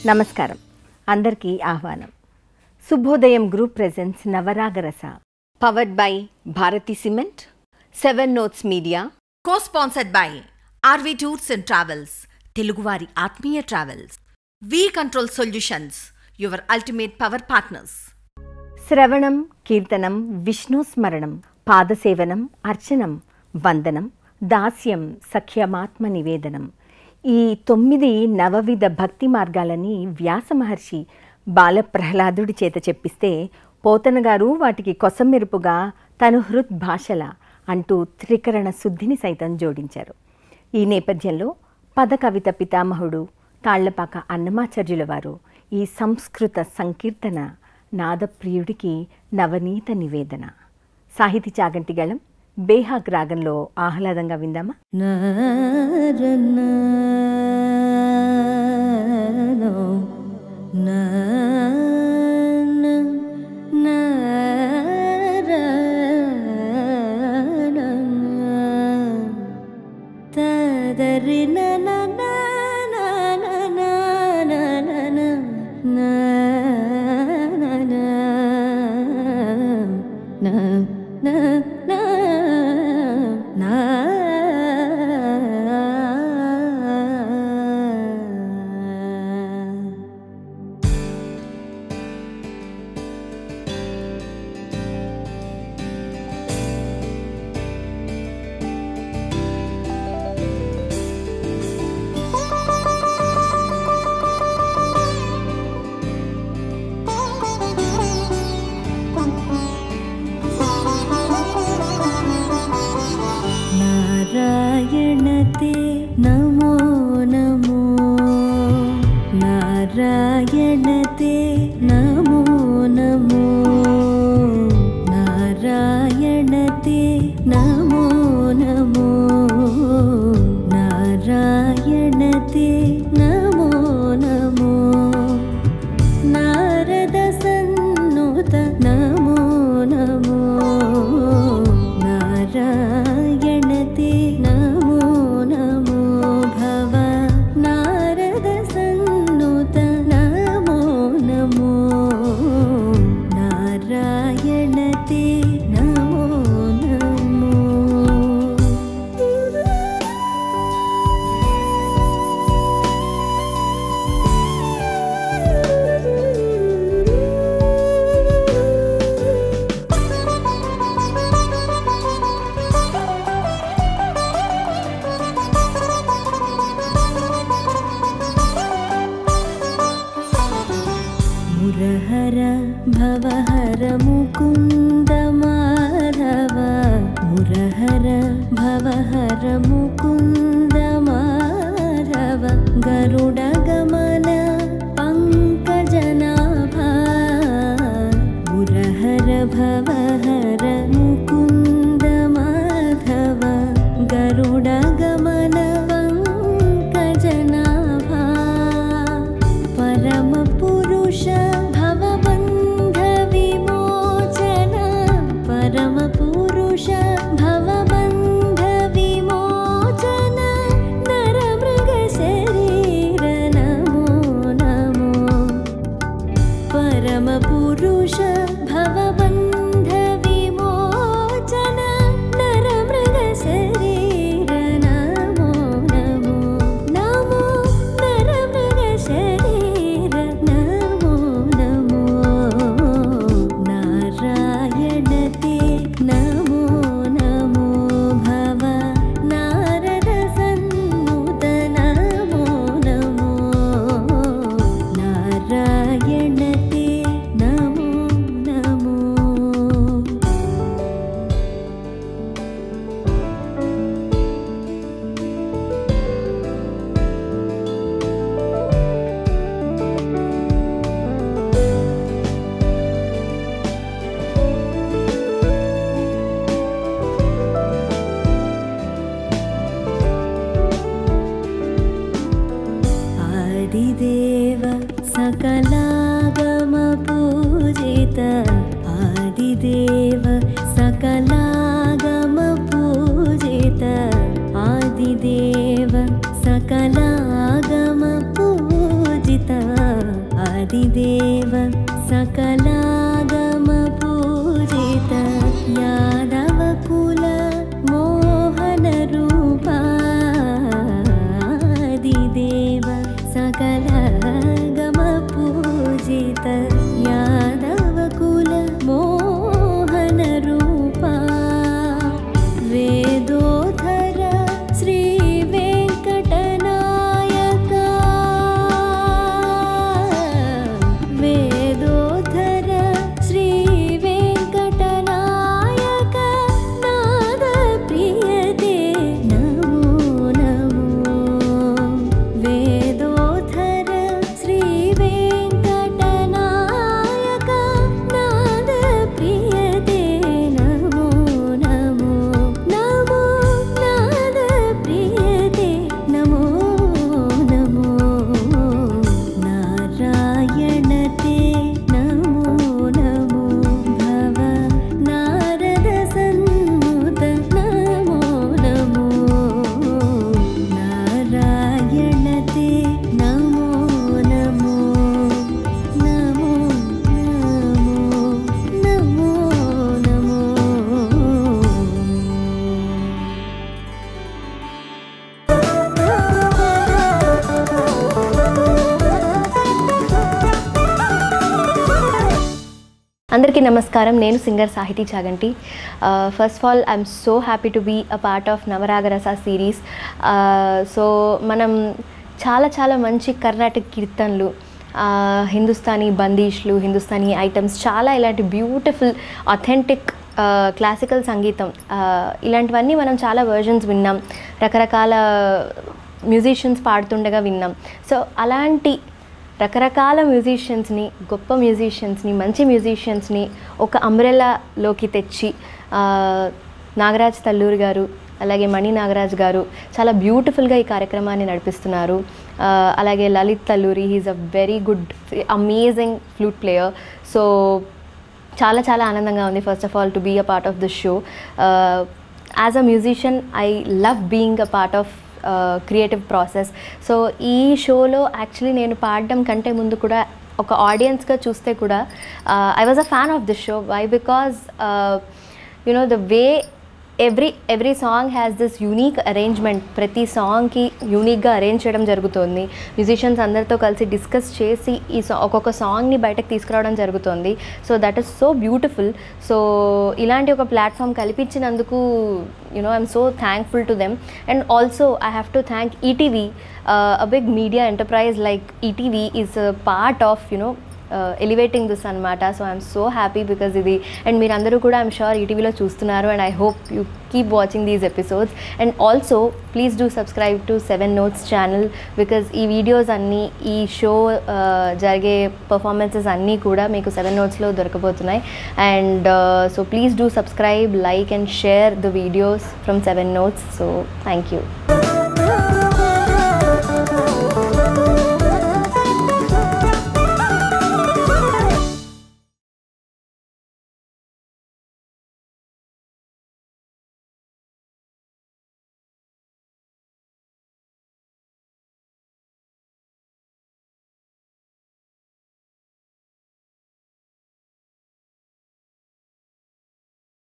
నమస్కారం అందరికీ ఆహ్వానం శుభోదయం group presents Navaragarasa powered by Bharathi cement seven notes media co sponsored by RV tours and travels తెలుగువారి ఆత్మీయ travels V control solutions your ultimate power partners శ్రవణం కీర్తనం విష్ణు స్మరణం పాదసేవనం అర్చనం వందనం దాస్యం సఖ్యమాత్మ నివేదనం ఈ తొమ్మిది నవవిధ భక్తి మార్గాలని వ్యాస మహర్షి బాల ప్రహ్లాదుడి చేత చెప్పిస్తే పోతన గారు వాటికి కొసమెరుపుగా తను హృద్ భాషల అంటూ త్రికరణ శుద్ధిని సైతం జోడించారు ఈ నేపథ్యంలో పద కవిత పితామహుడు తాళ్లపాక అన్నమాచార్యుల వారు ఈ సంస్కృత సంకీర్తన నాదప్రియుడికి నవనీత నివేదన సాహితీ చాగంటిగళం బేహాగ్ రాగంలో ఆహ్లాదంగా విందామా नारायणते नमो नमो नारायणते नमो नमो नारायणते नमो नमो नारायणते नमो नमो नारदसन्नुत नमो नमो नारायणते नमो नमो भव नारदसन्नुत नमो नमो नारायणते नमो नमो मुरहर भवहर मुकुन्द माधव मुरहर भवहर मुकुन्द माधव गरुडगमन पङ्कजनाभा मुरहर भवहर मुकुन्द माधव गरुडगमन पङ्कजनाभा परमपुरुष भवबन्धविमोचन परमपुरुष भवबन्धविमोचन नरमृगशरीर नमो नमो परमपुरुष भवबन्धविमोचन नरमृगशरीर नमो नमो नमो नरमृगशरीर नमो नमो नारायणते नमो नमो भव नारदसन्नुत नमो नमो नारायणते नमो नमो आदिदेव सकलागमपूजित आदिदेव सकलागमपूजित आदिदेव सकलागमपूजित అందరికీ నమస్కారం నేను singer Sahithi Chaganti first of all I'm so happy to be a part of Navaragarasa series so మనం చాలా చాలా మంచి కర్ణాటక కీర్తనలు ఆ, హిందుస్థానీ బందీష్లు హిందుస్థానీ ఐటమ్స్ చాలా ఇలాంటి బ్యూటిఫుల్ అథెంటిక్ క్లాసికల్ సంగీతం ఆ, ఇలాంటివన్నీ మనం చాలా వర్జన్స్ విన్నాం రకరకాల మ్యూజిషియన్స్ పాడుతుండగా విన్నాం సో అలాంటి రకరకాల మ్యూజిషియన్స్ని గొప్ప మ్యూజిషియన్స్ని మంచి మ్యూజిషియన్స్ని ఒక అంబ్రెల్లాలోకి తెచ్చి ఆ, నాగరాజ్ తల్లూరి గారు అలాగే మణి నాగరాజ్ గారు చాలా బ్యూటిఫుల్గా ఈ కార్యక్రమాన్ని నడిపిస్తున్నారు ఆ, అలాగే Lalit Talluri he's a very good amazing flute player so చాలా చాలా ఆనందంగా ఉంది first of all to be a part of this show as a musician I love being a part of creative process so ఈ షోలో యాక్చువల్లీ నేను పాడడం కంటే ముందు కూడా ఒక ఆడియన్స్గా చూస్తే కూడా I was a fan of this show why because you know the way every every song has this unique arrangement ప్రతి సాంగ్కి యూనిక్గా అరేంజ్ చేయడం జరుగుతుంది మ్యూజిషియన్స్ అందరితో కలిసి డిస్కస్ చేసి ఈ సా ఒక్కొక్క సాంగ్ని బయటకు తీసుకురావడం జరుగుతుంది so that is so beautiful so ఇలాంటి ఒక ప్లాట్ఫామ్ కల్పించినందుకు you know I'm so thankful to them and also I have to thank ETV a big media enterprise like ETV is part of you know elevating this అనమాట so I'm so happy because ఇది and మీరందరూ కూడా I'm sure ఈటీవీలో చూస్తున్నారు and I hope you keep watching these episodes and also please do subscribe to seven notes channel because ఈ videos అన్నీ ఈ show జరిగే పర్ఫార్మెన్సెస్ అన్నీ కూడా మీకు సెవెన్ నోట్స్లో దొరకబోతున్నాయి and so please do subscribe like and share the videos from seven notes so thank you